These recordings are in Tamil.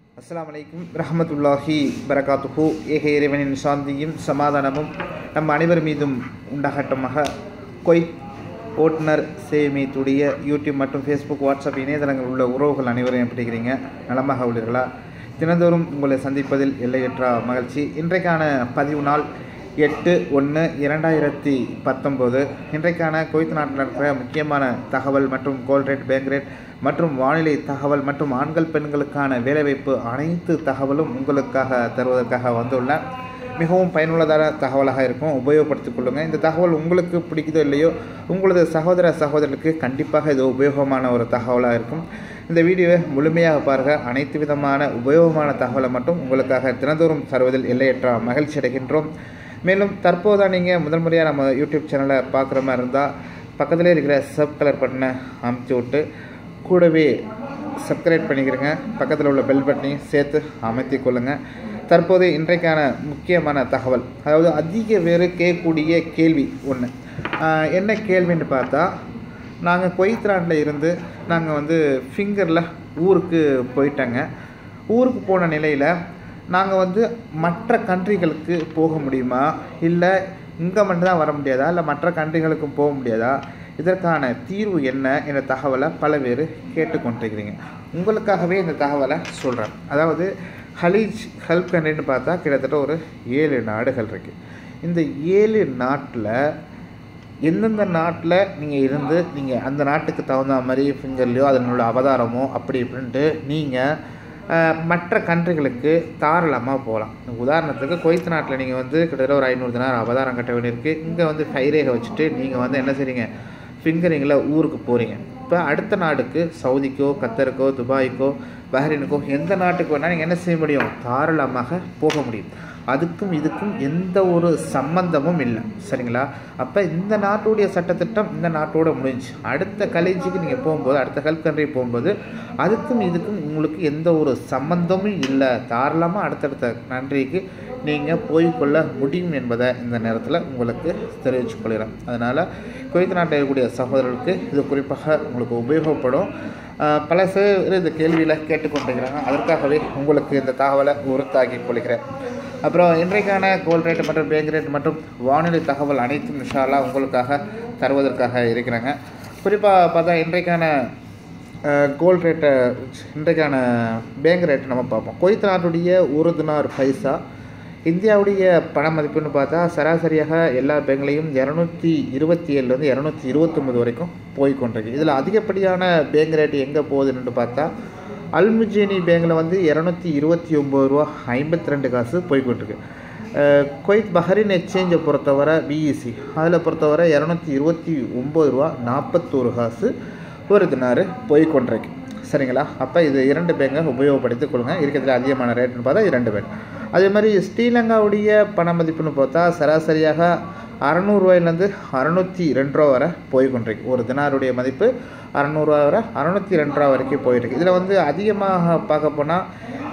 அஸ்ஸலாமு அலைக்கும் ரஹமத்துல்லாஹி பரகாத்துஹு ஏக இறைவனின் சாந்தியும் சமாதானமும் நம் அனைவர் மீதும் உண்டாகட்டமாக கொய் ஓட்டுநர் சேமித்துடைய யூடியூப் மற்றும் ஃபேஸ்புக் வாட்ஸ்அப் இணையதளங்கள் உள்ள உறவுகள் அனைவரும் எப்படி இருக்கிறீங்க நலமாக உள்ளீர்களா தினந்தோறும் உங்களை சந்திப்பதில் எல்லையற்ற மகிழ்ச்சி இன்றைக்கான பதிவு நாள் எட்டு ஒன்று இரண்டாயிரத்தி பத்தொம்போது இன்றைக்கான குவைத் நாட்டில் இருக்கிற முக்கியமான தகவல் மற்றும் கோல்ட் ரேட் பேங்க் ரேட் மற்றும் வானிலை தகவல் மற்றும் ஆண்கள் பெண்களுக்கான வேலைவாய்ப்பு அனைத்து தகவலும் உங்களுக்காக தருவதற்காக வந்துள்ளேன் மிகவும் பயனுள்ளதான தகவலாக இருக்கும் உபயோகப்படுத்திக் கொள்ளுங்கள் இந்த தகவல் உங்களுக்கு பிடிக்குதோ இல்லையோ உங்களது சகோதர சகோதரர்களுக்கு கண்டிப்பாக இது உபயோகமான ஒரு தகவலாக இருக்கும் இந்த வீடியோவை முழுமையாக பாருங்கள் அனைத்து விதமான உபயோகமான தகவலை மட்டும் உங்களுக்காக தினந்தோறும் தருவதில் எல்லையற்ற மகிழ்ச்சி அடைகின்றோம் மேலும் தற்போதா நீங்கள் முதல் முறையாக நம்ம யூடியூப் சேனலை பார்க்குற மாதிரி இருந்தால் பக்கத்திலே இருக்கிற சப் கலர் பட்டனை அமுத்தி விட்டு கூடவே சப்ஸ்கிரைப் பண்ணிக்கிறங்க பக்கத்தில் உள்ள பெல் பட்டனையும் சேர்த்து அமைத்தி கொள்ளுங்கள் தற்போது இன்றைக்கான முக்கியமான தகவல் அதாவது அதிக பேர் கேட்கக்கூடிய கேள்வி ஒன்று என்ன கேள்வின்னு பார்த்தா நாங்கள் கொய்த்ராண்டில் இருந்து நாங்கள் வந்து ஃபிங்கரில் ஊருக்கு போயிட்டோங்க ஊருக்கு போன நிலையில் நாங்கள் வந்து மற்ற கண்ட்ரிகளுக்கு போக முடியுமா இல்லை இங்கே மட்டும்தான் வர முடியாதா இல்லை மற்ற கண்ட்ரிகளுக்கும் போக முடியாதா இதற்கான தீர்வு என்ன என்ற தகவலை பல பேர் கேட்டுக்கொண்டிருக்கிறீங்க உங்களுக்காகவே இந்த தகவலை சொல்கிறேன் அதாவது ஹலீஜ் ஹெல்ப் கண்ட்ரின்னு பார்த்தா கிட்டத்தட்ட ஒரு ஏழு நாடுகள் இருக்குது இந்த ஏழு நாட்டில் எந்தெந்த நாட்டில் நீங்கள் இருந்து நீங்கள் அந்த நாட்டுக்கு தகுந்த மாதிரி ஃபிங்கர்லையோ அதனோட அவதாரமோ அப்படி இப்படின்ட்டு நீங்கள் மற்ற கண்ட்ரிகளுக்கு தாராளமாக போகலாம் உதாரணத்துக்கு கொய்த் நாட்டில் நீங்கள் வந்து கிட்டத்தட்ட ஒரு ஐநூறு தினார் அவதாரம் கட்ட வேண்டியிருக்கு இங்கே வந்து கைரேகை வச்சுட்டு நீங்கள் வந்து என்ன செய்றீங்க ஃபிங்கரிங்கில் ஊருக்கு போகிறீங்க இப்போ அடுத்த நாடுக்கு சவுதிக்கோ கத்தருக்கோ துபாய்க்கோ பஹ்ரைனுக்கோ எந்த நாட்டுக்கு வேணால் நீங்கள் என்ன செய்ய முடியும் தாராளமாக போக முடியும் அதுக்கும் இதுக்கும் எந்த ஒரு சம்பந்தமும் இல்லை சரிங்களா அப்போ இந்த நாட்டுடைய சட்டத்திட்டம் இந்த நாட்டோட முடிஞ்சு அடுத்த கலேஜுக்கு நீங்கள் போகும்போது அடுத்த ஹெல்ப் கண்ட்ரி போகும்போது அதுக்கும் இதுக்கும் உங்களுக்கு எந்த ஒரு சம்பந்தமும் இல்லை தாராளமாக அடுத்தடுத்த கண்ட்ரிக்கு நீங்கள் போய்கொள்ள முடியும் என்பதை இந்த நேரத்தில் உங்களுக்கு தெரிவித்துக் கொள்கிறேன் அதனால் குவைத் நாட்டில் இருக்கக்கூடிய சகோதரர்களுக்கு இது குறிப்பாக உங்களுக்கு உபயோகப்படும் பல பேர் இந்த கேள்வியில் கேட்டுக்கொண்டிருக்கிறாங்க அதற்காகவே உங்களுக்கு இந்த தகவலை உறுத்தாக்கி கொள்கிறேன் அப்புறம் இன்றைக்கான கோல்ட் ரேட் மற்றும் பேங்க் ரேட் மற்றும் வானிலை தகவல் அனைத்தும் விஷாலா உங்களுக்காக தருவதற்காக இருக்கிறாங்க குறிப்பாக பார்த்தா இன்றைக்கான கோல்ட் ரேட்டை இன்றைக்கான பேங்க் ரேட் நம்ம பார்ப்போம் கொய்த் நாட்டுடைய ஒரு தினார் பைசா இந்தியாவுடைய பண மதிப்புன்னு பார்த்தா சராசரியாக எல்லா பேங்க்லேயும் இரநூத்தி இருபத்தி ஏழுலேருந்து இரநூத்தி இருபத்தொம்பது வரைக்கும் போய் கொண்டிருக்கு இதில் அதிகப்படியான பேங்க் ரேட் எங்கே போகுதுன்னு பார்த்தா அல்முஜேனி பேங்கில் வந்து இரநூத்தி இருபத்தி ஒம்பது ரூபா ஐம்பத்தி ரெண்டு காசு போய்கொண்டிருக்கு கொய்த் பஹரின் எக்ஸ்சேஞ்சை பொறுத்தவரை பிஇசி அதில் பொறுத்தவரை இரநூத்தி இருபத்தி ஒம்பது ரூபா நாற்பத்தோரு காசு ஒரு தினார் போய்கொண்டிருக்கு சரிங்களா அப்போ இது இரண்டு பேங்கை உபயோகப்படுத்திக் கொள்ளுங்க இருக்கிறதுல அதிகமான ரேட்டுன்னு பார்த்தா இரண்டு பேங்க் அதே மாதிரி ஸ்ரீலங்காவுடைய பண மதிப்புன்னு பார்த்தா சராசரியாக அறநூறுவாயிலேருந்து அறநூற்றி ரெண்டு ரூபா வரை போய் கொண்டிருக்கு ஒரு தினாருடைய மதிப்பு அறநூறுவா வரை அறநூற்றி ரெண்டு ரூபா வரைக்கும் போயிருக்கு இதில் வந்து அதிகமாக பார்க்க போனால்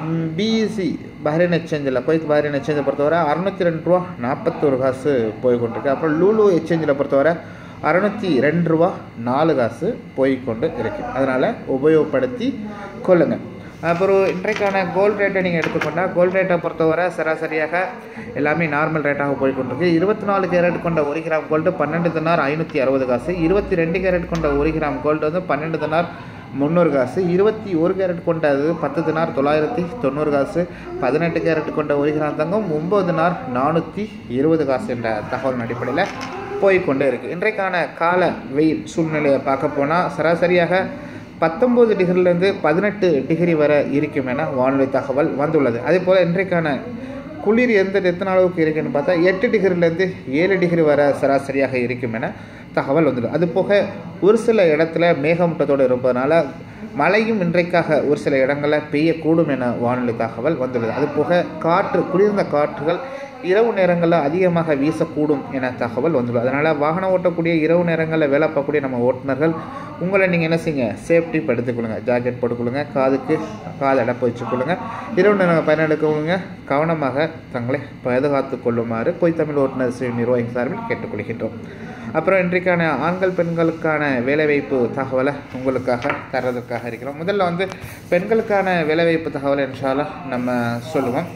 பிஇசி பஹ்ரைன் எக்ஸ்சேஞ்சில் குவைத் பஹ்ரைன் எக்ஸ்சேஞ்சை பொறுத்தவரை அறநூற்றி ரெண்டு ரூபா நாற்பத்தோரு காசு போய் கொண்டிருக்கு அப்புறம் லூலு எக்ஸ்சேஞ்சில் பொறுத்தவரை அறநூற்றி ரெண்டு ரூபா நாலு காசு போய்கொண்டு இருக்குது அதனால் உபயோகப்படுத்தி கொள்ளுங்கள் அப்புறம் இன்றைக்கான கோல்ட் ரேட்டை நீங்கள் எடுத்துக்கொண்டால் கோல்ட் ரேட்டை பொறுத்தவரை சராசரியாக எல்லாமே நார்மல் ரேட்டாக போய்கொண்டிருக்கு இருபத்தி நாலு கேரட் கொண்ட ஒரு கிராம் கோல்டு பன்னெண்டு தினார் ஐநூற்றி அறுபது காசு இருபத்தி ரெண்டு கேரட் கொண்ட ஒரு கிராம் கோல்டு வந்து பன்னெண்டு தினார் முந்நூறு காசு இருபத்தி ஒரு கேரட் கொண்டது பத்து தினார் தொள்ளாயிரத்தி தொண்ணூறு காசு பதினெட்டு கேரட் கொண்ட ஒரு கிராம் தங்கம் ஒம்பது தினார் நானூற்றி இருபது காசு என்ற தகவலின் அடிப்படையில் போய்கொண்டே இருக்குது இன்றைக்கான கால வெயில் சூழ்நிலையை பார்க்க போனால் சராசரியாக பத்தொம்போது டிகிரிலேருந்து பதினெட்டு டிகிரி வரை இருக்கும் என வானிலை தகவல் வந்துள்ளது அதே போல் இன்றைக்கான குளிர் எந்த எத்தனை அளவுக்கு இருக்குன்னு பார்த்தா எட்டு டிகிரிலேருந்து ஏழு டிகிரி வரை சராசரியாக இருக்கும் என தகவல் வந்துள்ளது அது போக ஒரு சில இடத்துல மேகமூட்டத்தோடு இருப்பதனால மழையும் இன்றைக்காக ஒரு சில இடங்களில் பெய்யக்கூடும் என வானிலை தகவல் வந்துள்ளது அது போக காற்று குளிர்ந்த காற்றுகள் இரவு நேரங்களில் அதிகமாக வீசக்கூடும் என தகவல் வந்துள்ளது அதனால் வாகனம் ஓட்டக்கூடிய இரவு நேரங்களில் வேலை பார்க்கக்கூடிய நம்ம ஓட்டுநர்கள் உங்களை நீங்கள் என்ன செய்யுங்க சேஃப்டி படுத்துக்கொள்ளுங்க ஜாக்கெட் போட்டுக்கொள்ளுங்க காதுக்கு காது அடப்பு வச்சுக்கொள்ளுங்க இரவு நேரம் பயனெடுக்கவங்க கவனமாக தங்களை பாதுகாத்து கொள்ளுமாறு பொய் தமிழ் ஓட்டுநர் நிர்வாகி சார்பில் கேட்டுக்கொள்கின்றோம் அப்புறம் இன்றைக்கு இன்றைக்கான ஆண்கள் பெண்களுக்கான வேலைவாய்ப்பு தகவலை உங்களுக்காக தர்றதுக்காக இருக்கிறோம் முதல்ல வந்து பெண்களுக்கான வேலைவாய்ப்பு தகவலை இன்ஷால்லா நம்ம சொல்லுவோம்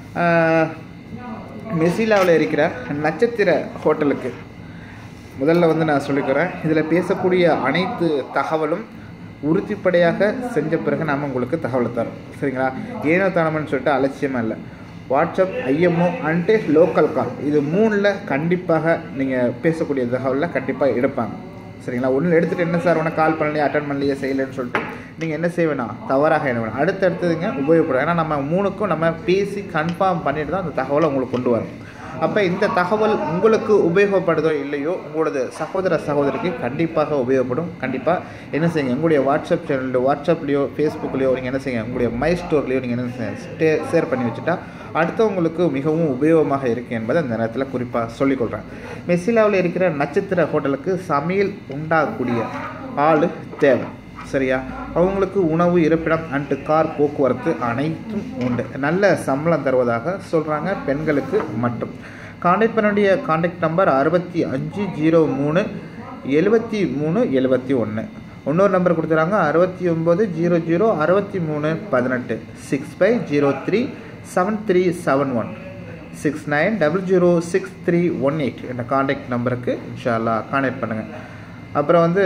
ஆஹ், மெசிலாவில் இருக்கிற நட்சத்திர ஹோட்டலுக்கு முதல்ல வந்து நான் சொல்லிக்கிறேன் இதில் பேசக்கூடிய அனைத்து தகவலும் உறுதிப்படையாக செஞ்ச பிறகு நாம் உங்களுக்கு தகவலை தரோம் சரிங்களா ஏனோ தானம்னு சொல்லிட்டு அலட்சியமாக இல்லை WhatsApp IMO and local call இது மூணில் கண்டிப்பாக நீங்கள் பேசக்கூடிய தகவலில் கண்டிப்பாக எடுப்பாங்க சரிங்களா ஒன்றில் எடுத்துகிட்டு என்ன சார் உனக்கு கால் பண்ணலையே அட்டன் பண்ணலையே செய்யலைன்னு சொல்லிட்டு நீங்கள் என்ன செய்ய வேணாம் தவறாக என்ன வேணாம் அடுத்தடுத்ததுங்க உபயோகப்படும் ஏன்னா நம்ம மூணுக்கும் நம்ம பேசி கன்ஃபார்ம் பண்ணிட்டு தான் அந்த தகவலை உங்களுக்கு கொண்டு வரோம் அப்போ இந்த தகவல் உங்களுக்கு உபயோகப்படுதோ இல்லையோ உங்களோட சகோதர சகோதரிக்கு கண்டிப்பாக உபயோகப்படும் கண்டிப்பாக என்ன செய்யுங்க உங்களுடைய வாட்ஸ்அப் சேனல்லையோ வாட்ஸ்அப்லேயோ ஃபேஸ்புக்லேயோ நீங்கள் என்ன செய்யுங்க உங்களுடைய மை ஸ்டோர்லேயோ நீங்கள் என்ன செய்யுங்க ஷேர் பண்ணி வச்சுட்டா அடுத்தவங்களுக்கு மிகவும் உபயோகமாக இருக்குது என்பதை அந்த நேரத்தில் குறிப்பாக சொல்லிக்கொள்கிறேன் மெஸ்ஸிலாவில் இருக்கிற நட்சத்திர ஹோட்டலுக்கு சமையல் உண்டாகக்கூடிய ஆள் தேவை சரியா அவங்களுக்கு உணவு இருப்பிடம் அண்டு கார் போக்குவரத்து அனைத்தும் உண்டு நல்ல சம்பளம் தருவதாக சொல்கிறாங்க பெண்களுக்கு மட்டும் காண்டாக்ட் பண்ண வேண்டிய காண்டாக்ட் நம்பர் அறுபத்தி அஞ்சு ஜீரோ மூணு எழுபத்தி மூணு எழுபத்தி ஒன்று இன்னொரு நம்பர் கொடுத்துறாங்க அறுபத்தி ஒம்பது ஜீரோ ஜீரோ அறுபத்தி மூணு பதினெட்டு six five zero three seven three seven one six nine double zero six three one eight என்ற காண்டாக்ட் நம்பருக்கு இன்ஷால்லா காண்டாக்ட் பண்ணுங்கள் அப்புறம் வந்து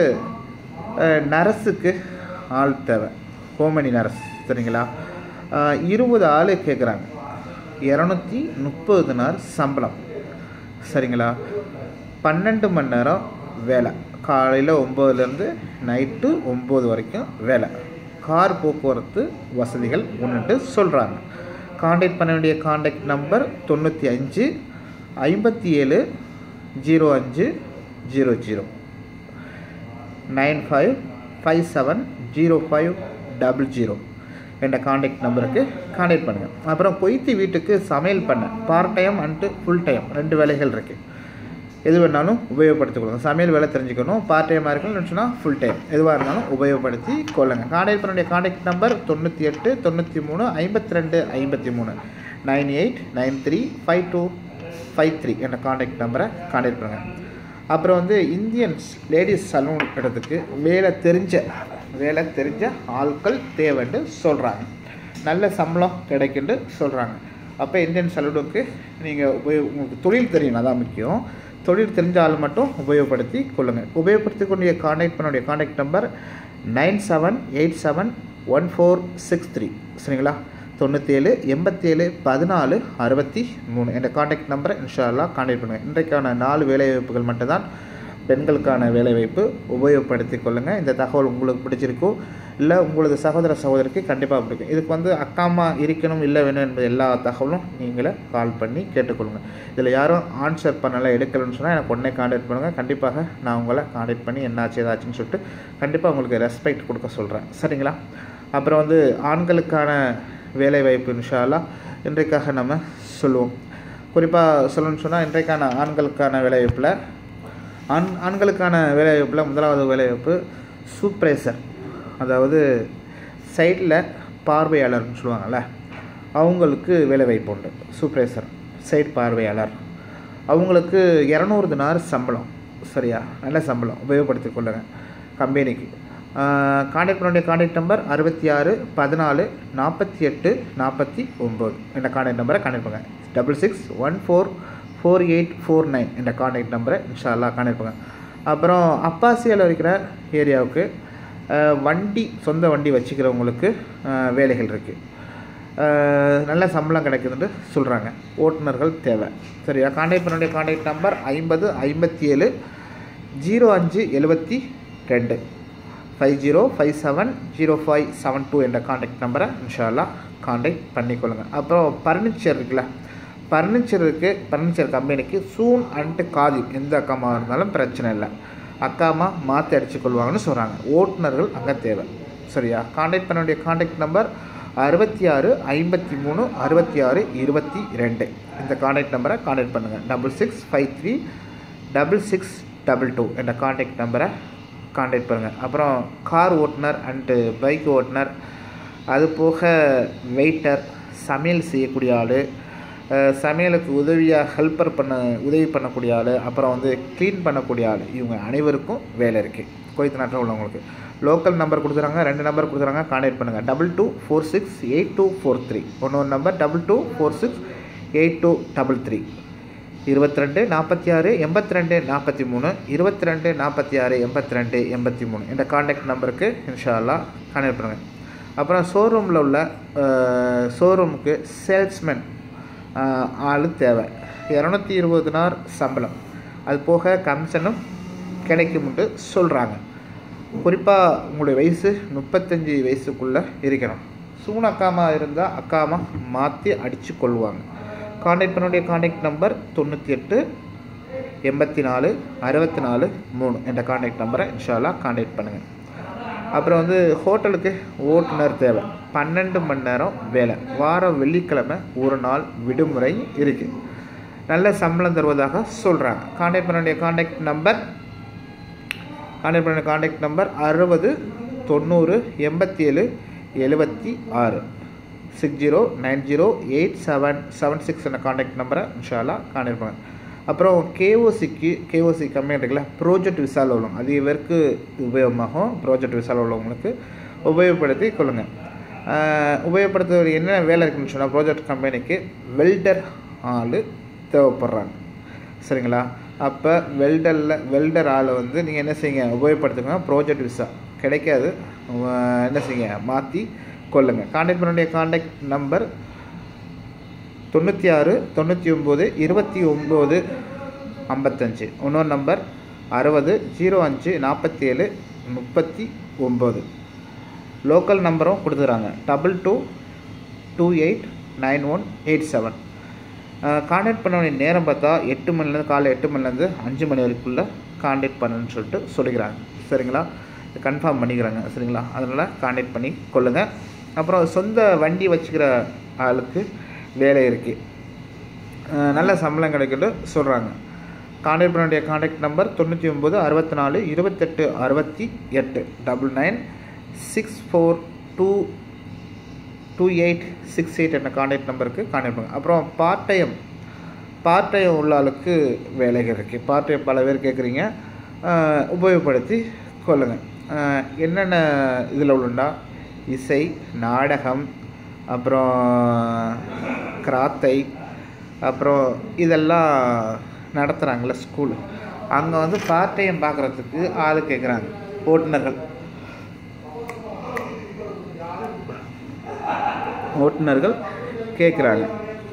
அஹ், நர்ஸுக்கு ஆள் தேவை ஹோமனி நர்ஸ் சரிங்களா அஹ், இருபது ஆள் கேட்குறாங்க இரநூத்தி முப்பது நாள் சம்பளம் சரிங்களா பன்னெண்டு மணி நேரம் வேலை காலையில் ஒம்போதுலேருந்து நைட்டு ஒம்பது வரைக்கும் வேலை கார் போக்குவரத்து வசதிகள் ஒன்றுட்டு சொல்கிறாங்க காண்டாக்ட் பண்ண வேண்டிய காண்டாக்ட் நம்பர் தொண்ணூற்றி அஞ்சு ஐம்பத்தி ஏழு ஜீரோ அஞ்சு zero zero nine five five seven zero five double zero என்ற காண்டாக்ட் நம்பருக்கு காண்டாக்ட் பண்ணுங்கள் அப்புறம் கொய்த்து வீட்டுக்கு சமையல் பண்ண part time and full time ரெண்டு வேலைகள் இருக்குது எது வேணாலும் உபயோகப்படுத்திக் கொள்ளுங்க சமையல் வேலை தெரிஞ்சுக்கணும் பார்ட் டைமாக இருக்கணும்னு சொன்னால் ஃபுல் டைம் எதுவாக இருந்தாலும் உபயோகப்படுத்தி கொள்ளுங்கள் காண்டாக்ட் பண்ண வேண்டிய காண்டாக்ட் நம்பர் தொண்ணூற்றி எட்டு தொண்ணூற்றி மூணு ஐம்பத்தி ரெண்டு ஐம்பத்தி மூணு nine eight nine three five two five three என்ற காண்டாக்ட் நம்பரை காண்டாக்ட் பண்ணுங்கள் அப்புறம் வந்து இந்தியன்ஸ் லேடிஸ் சலூன் இடத்துக்கு வேலை தெரிஞ்ச வேலை தெரிஞ்ச ஆட்கள் தேவைன்னு சொல்கிறாங்க நல்ல சம்பளம் கிடைக்குன்னு சொல்கிறாங்க அப்போ இந்தியன் சலூனுக்கு நீங்கள் உபயோக உங்களுக்கு தொழில் தெரியணும் அதான் முக்கியம் தொழில் தெரிஞ்ச ஆள் மட்டும் உபயோகப்படுத்தி கொள்ளுங்கள் உபயோகப்படுத்தி கொண்டிய காண்டாக்ட் பண்ணக்கூடிய contact number nine seven eight seven one four six three சரிங்களா தொண்ணூற்றேழு எண்பத்தேழு பதினாலு அறுபத்தி மூணு என்ற காண்டாக்ட் நம்பரை இன்ஷால்லா காண்டாக்ட் பண்ணுங்கள் இன்றைக்கான நாலு வேலைவாய்ப்புகள் மட்டும்தான் பெண்களுக்கான வேலைவாய்ப்பு உபயோகப்படுத்தி கொள்ளுங்கள் இந்த தகவல் உங்களுக்கு பிடிச்சிருக்கோ இல்லை உங்களது சகோதர சகோதரிக்கு கண்டிப்பாக பிடிக்கும் இதுக்கு வந்து அக்காமா இருக்கணும் இல்லை வேணும் என்பது எல்லா தகவலும் நீங்களே கால் பண்ணி கேட்டுக்கொள்ளுங்கள் இதில் யாரும் ஆன்சர் பண்ணலை எடுக்கலைன்னு சொன்னால் எனக்கு உடனே காண்டாக்ட் பண்ணுங்கள் கண்டிப்பாக நான் உங்களை காண்டாக்ட் பண்ணி என்னாச்சு ஏதாச்சுன்னு சொல்லிட்டு கண்டிப்பாக உங்களுக்கு ரெஸ்பெக்ட் கொடுக்க சொல்கிறேன் சரிங்களா அப்புறம் வந்து ஆண்களுக்கான வேலைவாய்ப்பு இன்ஷால்லா இன்றைக்காக நம்ம சொல்லுவோம் குறிப்பாக சொல்லணும்னு சொன்னால் இன்றைக்கான ஆண்களுக்கான வேலைவாய்ப்பில் ஆண் ஆண்களுக்கான வேலைவாய்ப்பில் முதலாவது வேலைவாய்ப்பு சூப்பர்வைசர் அதாவது சைடில் பார்வையாளர்னு சொல்லுவாங்கள்ல அவங்களுக்கு வேலைவாய்ப்பு உண்டு சூப்பர்வைசர் சைட் பார்வையாளர் அவங்களுக்கு இரநூறு தினார் சம்பளம் சரியா நல்ல சம்பளம் உபயோகப்படுத்தி கொள்ளுங்க கம்பெனிக்கு காண்டாக்ட் பண்ண வேண்டிய காண்டாக்ட் நம்பர் அறுபத்தி ஆறு பதினாலு நாற்பத்தி எட்டு நாற்பத்தி ஒம்பது என்ற காண்டாக்ட் நம்பரை காண்டாக்ட் பண்ணுங்க double six one four four eight four nine என்ற காண்டாக்ட் நம்பரை இன்ஷால்லா காண்டாக்ட் பண்ணுங்க அப்புறம் அப்பாசியில் இருக்கிற ஏரியாவுக்கு அஹ், வண்டி சொந்த வண்டி வச்சுக்கிறவங்களுக்கு அஹ், வேலைகள் இருக்குது நல்ல சம்பளம் கிடைக்குதுன்னு சொல்கிறாங்க ஓட்டுநர்கள் தேவை சரியா காண்டாக்ட் பண்ண வேண்டிய காண்டாக்ட் நம்பர் ஐம்பது ஐம்பத்தி ஏழு ஜீரோ அஞ்சு எழுபத்தி ரெண்டு five zero five seven zero five seven two என்ற காண்டாக்ட் நம்பரை இன்ஷால்லா காண்டாக்ட் பண்ணிக்கொள்ளுங்க அப்புறம் ஃபர்னிச்சர் இருக்குல்ல ஃபர்னிச்சருக்கு ஃபர்னிச்சர் கம்பெனிக்கு சூன் அண்ட் காதி எந்த அக்காமா இருந்தாலும் பிரச்சனை இல்லை அக்காமா மாற்றி அடிச்சுக்கொள்வாங்கன்னு சொல்கிறாங்க ஓட்டுநர்கள் அங்கே தேவை சரியா காண்டாக்ட் பண்ண வேண்டிய காண்டாக்ட் நம்பர் அறுபத்தி ஆறு ஐம்பத்தி மூணு அறுபத்தி ஆறு இருபத்தி ரெண்டு இந்த காண்டாக்ட் நம்பரை காண்டாக்ட் பண்ணுங்கள் double six five three double six double two என்ற காண்டாக்ட் நம்பரை காண்டாக்ட் பண்ணுங்கள் அப்புறம் கார் ஓட்டுநர் அண்டு பைக் ஓட்டுநர் அது போக வெயிட்டர் சமையல் செய்யக்கூடிய ஆள் அஹ், சமையலுக்கு உதவியாக ஹெல்ப்பர் பண்ண உதவி பண்ணக்கூடிய ஆள் அப்புறம் வந்து க்ளீன் பண்ணக்கூடிய ஆள் இவங்க அனைவருக்கும் வேலை இருக்குது குவைத் நாட்டில் உள்ளவங்களுக்கு லோக்கல் நம்பர் கொடுத்துறாங்க ரெண்டு நம்பர் கொடுத்துறாங்க கான்டாக்ட் பண்ணுங்கள் double two four six eight two four three இன்னொரு number double two four six eight two double three இருபத்தி ரெண்டு நாற்பத்தி ஆறு எண்பத்தி ரெண்டு நாற்பத்தி மூணு இருபத்தி ரெண்டு நாற்பத்தி ஆறு எண்பத்தி ரெண்டு எண்பத்தி மூணு இந்த காண்டாக்ட் நம்பருக்கு இன்ஷா அல்லாஹ் கான்டாக்ட் பண்ணுங்கள் அப்புறம் ஷோரூமில் உள்ள ஷோரூமுக்கு சேல்ஸ்மேன் ஆள் தேவை இரநூத்தி இருபது நாள் சம்பளம் அது போக கமிஷனும் கிடைக்கும்ட்டு சொல்கிறாங்க குறிப்பாக உங்களுடைய வயசு முப்பத்தஞ்சு வயசுக்குள்ளே இருக்கணும் சூன் அக்காமா இருந்தால் அக்காமா மாற்றி அடித்து கொள்வாங்க காண்டாக்ட் பண்ண வேண்டிய காண்டாக்ட் நம்பர் தொண்ணூற்றி எட்டு எண்பத்தி நாலு அறுபத்தி நாலு மூணு என்ற காண்டாக்ட் நம்பரை இன்ஷால்லா காண்டாக்ட் பண்ணுங்கள் அப்புறம் வந்து ஹோட்டலுக்கு ஓட்டுநர் தேவை பன்னெண்டு மணி நேரம் வேலை வாரம் வெள்ளிக்கிழமை ஒரு நாள் விடுமுறை இருக்குது நல்ல சம்பளம் தருவதாக சொல்கிறாங்க காண்டாக்ட் பண்ண வேண்டிய காண்டாக்ட் நம்பர் காண்டாக்ட் பண்ண காண்டாக்ட் நம்பர் அறுபது தொண்ணூறு எண்பத்தி ஏழு எழுபத்தி ஆறு six zero nine zero eight seven seven six என்ற காண்டாக்ட் நம்பரை இன்ஷால்லா காண்டாக்ட் பண்ணுங்க அப்புறம் கேஓசிக்கு கேஓசி கம்பெனி இருக்குல்ல ப்ராஜெக்ட் விசாவில் உள்ளவங்க அது இவருக்கு உபயோகமாகும் ப்ராஜெக்ட் விசாவில் உள்ளவங்களுக்கு உபயோகப்படுத்தி கொள்ளுங்கள் உபயோகப்படுத்துவது என்ன வேலை இருக்குன்னு சொன்னால் ப்ராஜெக்ட் கம்பெனிக்கு வெல்டர் ஆள் தேவைப்படுறாங்க சரிங்களா அப்போ வெல்டரில் வெல்டர் ஆளை வந்து நீங்கள் என்ன செய்யுங்க உபயோகப்படுத்துங்க ப்ராஜெக்ட் விசா கிடைக்காது உம், என்ன செய்யுங்க மாற்றி கொள்ளுங்கள் காண்டாக்ட் பண்ண வேண்டிய காண்டாக்ட் நம்பர் தொண்ணூற்றி ஆறு தொண்ணூற்றி ஒம்பது இருபத்தி ஒம்பது ஐம்பத்தஞ்சு இன்னொரு நம்பர் அறுபது ஜீரோ அஞ்சு நாற்பத்தி ஏழு முப்பத்தி ஒம்பது லோக்கல் நம்பரும் கொடுத்துறாங்க double two two eight nine one eight seven contact பண்ண வேண்டிய நேரம் பார்த்தா எட்டு மணிலேருந்து காலை எட்டு மணிலேருந்து அஞ்சு மணி வரைக்குள்ளே காண்டாக்ட் பண்ணுன்னு சொல்லிட்டு சொல்லிக்கிறாங்க சரிங்களா கன்ஃபார்ம் பண்ணிக்கிறாங்க சரிங்களா அதனால் காண்டாக்ட் பண்ணி கொள்ளுங்கள் அப்புறம் சொந்த வண்டி வச்சுக்கிற ஆளுக்கு வேலை இருக்குது நல்ல சம்பளம் கிடைக்குன்னு சொல்கிறாங்க காண்டாக்ட் பண்ண வேண்டிய காண்டாக்ட் நம்பர் தொண்ணூற்றி ஒம்பது அறுபத்தி நாலு இருபத்தெட்டு அறுபத்தி எட்டு double nine six four two two eight six eight என்ற காண்டாக்ட் நம்பருக்கு காண்டாக்ட் பண்ணுங்க அப்புறம் பார்ட் டைம் பார்ட் டைம் உள்ள ஆளுக்கு வேலைகள் இருக்குது பார்ட் டைம் பல பேர் கேட்குறீங்க அஹ், உபயோகப்படுத்தி கொள்ளுங்கள் அஹ், என்னென்ன இதில் உள்ளுண்டா இசை நாடகம் அப்புறம் கிராத்தை அப்புறம் இதெல்லாம் நடத்துகிறாங்களே ஸ்கூல் அங்கே வந்து பார்ட் டைம் பார்க்குறதுக்கு ஆள் கேட்குறாங்க ஓட்டுநர்கள் ஓட்டுநர்கள் கேட்குறாங்க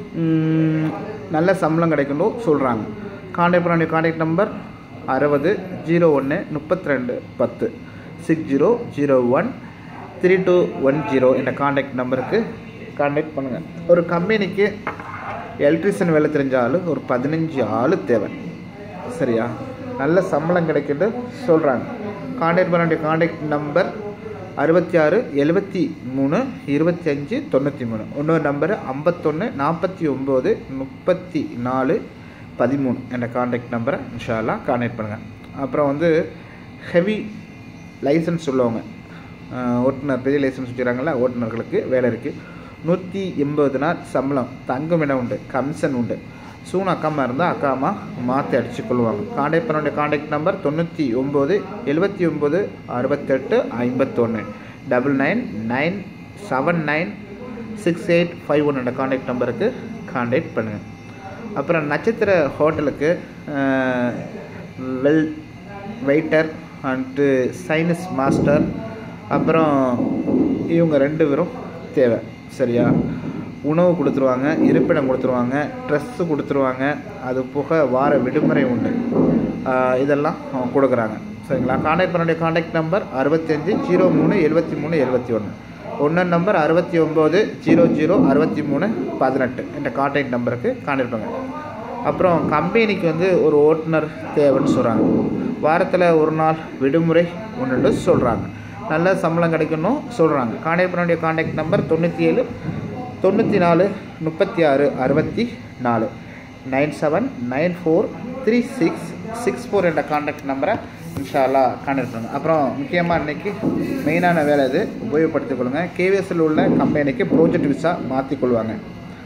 நல்ல சம்பளம் கிடைக்கணும் சொல்கிறாங்க காண்டாக்ட் பண்ண வேண்டிய காண்டாக்ட் நம்பர் அறுபது ஜீரோ ஒன்று முப்பத்தி ரெண்டு பத்து six zero zero one three two one zero என்ற காண்டாக்ட் நம்பருக்கு காண்டாக்ட் பண்ணுங்கள் ஒரு கம்பெனிக்கு எலக்ட்ரிஷியன் வேலை தெரிஞ்ச ஆள் ஒரு பதினஞ்சு ஆள் தேவை சரியா நல்ல சம்பளம் கிடைக்குன்னு சொல்கிறாங்க காண்டாக்ட் பண்ண வேண்டிய காண்டாக்ட் நம்பர் அறுபத்தி ஆறு எழுபத்தி மூணு இருபத்தி அஞ்சு தொண்ணூற்றி மூணு இன்னொரு நம்பரு ஐம்பத்தொன்று நாற்பத்தி ஒம்பது முப்பத்தி நாலு பதிமூணு என்ற காண்டாக்ட் நம்பரை இன்ஷால்லா காண்டாக்ட் பண்ணுங்கள் அப்புறம் வந்து ஹெவி லைசன்ஸ் உள்ளவங்க அஹ், ஓட்டுநர் பெரிய லைசன்ஸ் வச்சுக்கிறாங்களா ஓட்டுநர்களுக்கு வேலை இருக்குது நூற்றி எண்பது நாள் சம்பளம் தங்கும் இடம் உண்டு கமிஷன் உண்டு சூன் அக்காமா இருந்தால் அக்காமா மாற்றி அடித்து கொள்வாங்க காண்டாக்ட் பண்ண வேண்டிய காண்டாக்ட் நம்பர் தொண்ணூற்றி ஒம்பது எழுபத்தி ஒம்பது அறுபத்தெட்டு ஐம்பத்தொன்று double nine nine seven nine six eight five one என்ற காண்டாக்ட் நம்பருக்கு காண்டாக்ட் பண்ணுங்கள் அப்புறம் நட்சத்திர ஹோட்டலுக்கு ah, well waiter and Chinese master அப்புறம் இவங்க ரெண்டு பேரும் தேவை சரியா உணவு கொடுத்துருவாங்க இருப்பிடம் கொடுத்துருவாங்க ட்ரெஸ்ஸு கொடுத்துருவாங்க அது போக வார விடுமுறை உண்டு ஆஹ் இதெல்லாம் அவங்க கொடுக்குறாங்க சரிங்களா காண்டாக்ட் பண்ண வேண்டிய காண்டாக்ட் நம்பர் அறுபத்தஞ்சு ஜீரோ மூணு எழுபத்தி மூணு எழுபத்தி ஒன்று ஒன்று நம்பர் அறுபத்தி ஒம்பது ஜீரோ ஜீரோ அறுபத்தி மூணு பதினெட்டு என்ற காண்டாக்ட் நம்பருக்கு காண்டாக்ட் பண்ணுங்க அப்புறம் கம்பெனிக்கு வந்து ஒரு ஓட்டுநர் தேவைன்னு சொல்கிறாங்க வாரத்தில் ஒரு நாள் விடுமுறை ஒன்று சொல்கிறாங்க நல்ல சம்பளம் கிடைக்கணும் சொல்கிறாங்க காண்டாக்ட் பண்ண வேண்டிய காண்டாக்ட் நம்பர் தொண்ணூற்றி ஏழு தொண்ணூற்றி நாலு முப்பத்தி ஆறு அறுபத்தி நாலு nine seven nine four three six six four என்ற காண்டாக்ட் நம்பரை இன்ஷால்லா காண்டாக்ட் பண்ணுங்கள் அப்புறம் முக்கியமாக இன்றைக்கி மெயினான வேலை இது உபயோகப்படுத்திக் கொள்ளுங்கள் கேவிஎஸ்சில் உள்ள கம்பெனிக்கு ப்ராஜெக்ட் விசா மாற்றிக் கொள்வாங்க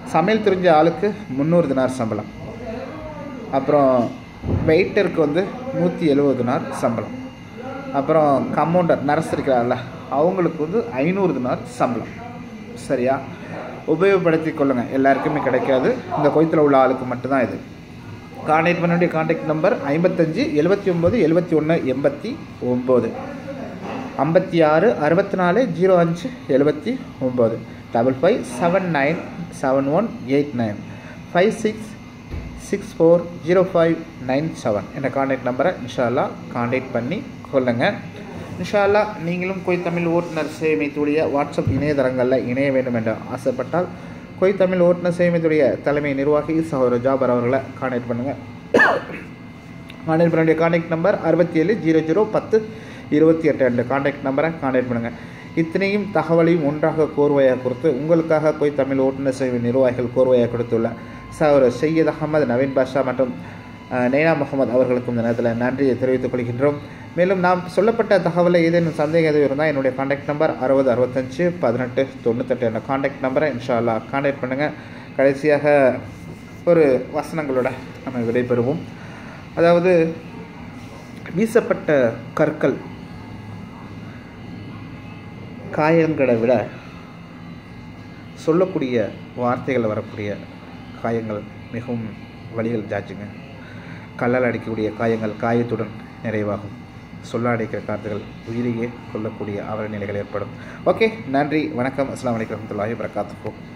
சமையல் தெரிஞ்ச ஆளுக்கு முந்நூறு தினார் சம்பளம் அப்புறம் வெயிட்டருக்கு வந்து நூற்றி எழுபது தினார் சம்பளம் அப்புறம் கம்பவுண்டர் நர்ஸ் இருக்கிறார்ல அவங்களுக்கு வந்து ஐநூறு தினார் சம்பளம் சரியா உபயோகப்படுத்தி கொள்ளுங்கள் எல்லாருக்குமே கிடைக்காது இந்த கொய்த்தில் உள்ள ஆளுக்கு மட்டும்தான் இது கான்டாக்ட் பண்ண வேண்டிய கான்டாக்ட் நம்பர் ஐம்பத்தஞ்சு எழுபத்தி ஒம்பது எழுபத்தி ஒன்று எண்பத்தி ஒம்பது ஐம்பத்தி ஆறு அறுபத்தி நாலு ஜீரோ அஞ்சு எழுபத்தி ஒம்பது double five seven nine seven one eight nine five six six four zero five nine seven என்ற கான்டாக்ட் நம்பரை இன்ஷால்லா கான்டாக்ட் பண்ணி கொள்ளுங்கள் இன்ஷால்லா நீங்களும் கொய் தமிழ் ஓட்டுநர் சேமித்துடைய வாட்ஸ்அப் இணையதளங்களில் இணைய வேண்டும் என்று ஆசைப்பட்டால் கொய் தமிழ் ஓட்டுநர் சேமித்துடைய தலைமை நிர்வாகி சகோதரர் ஜாபர் அவர்களை கான்டாக்ட் பண்ணுங்கள் கான்டாக்ட் பண்ண வேண்டிய கான்டாக்ட் நம்பர் அறுபத்தி ஏழு ஜீரோ ஜீரோ பத்து இருபத்தி எட்டு என்ற கான்டாக்ட் நம்பரை கான்டாக்ட் பண்ணுங்கள் இத்தனையும் தகவலையும் ஒன்றாக கோர்வையாக கொடுத்து உங்களுக்காக போய் தமிழ் ஓட்டுநர் சேவை நிர்வாகிகள் கோர்வையாக கொடுத்துள்ள சகோதரர் சையத் அகமது நவீன் பாஷா மற்றும் அஹ், நெய்னா முகமது அவர்களுக்கும் இந்த நேரத்தில் நன்றியை தெரிவித்துக் கொள்கின்றோம் மேலும் நாம் சொல்லப்பட்ட தகவலை ஏதேனும் சந்தேகம் எதுவும் இருந்தால் என்னுடைய கான்டாக்ட் நம்பர் அறுபது அறுபத்தஞ்சு பதினெட்டு தொண்ணூத்தெட்டு என்ற கான்டாக்ட் நம்பரை இன்ஷா அல்லாஹ் கான்டாக்ட் பண்ணுங்கள் கடைசியாக ஒரு வசனங்களோட நம்ம விடைபெறுவோம் அதாவது வீசப்பட்ட கற்கள் காயங்களை விட சொல்லக்கூடிய வார்த்தைகள் வரக்கூடிய காயங்கள் மிகவும் வழிகள் ஜாச்சுங்க கல்லால் அடிக்கக்கூடிய காயங்கள் காயத்துடன் நிறைவாகும் சொல்ல அடிக்கிற காற்றுகள் உயிரையே கொல்லக்கூடிய அவல நிலைகள் ஏற்படும் ஓகே நன்றி வணக்கம் அஸ்லாம் வலைக்கம் வரமத்துல்லாஹி வரகாத்துக்கோ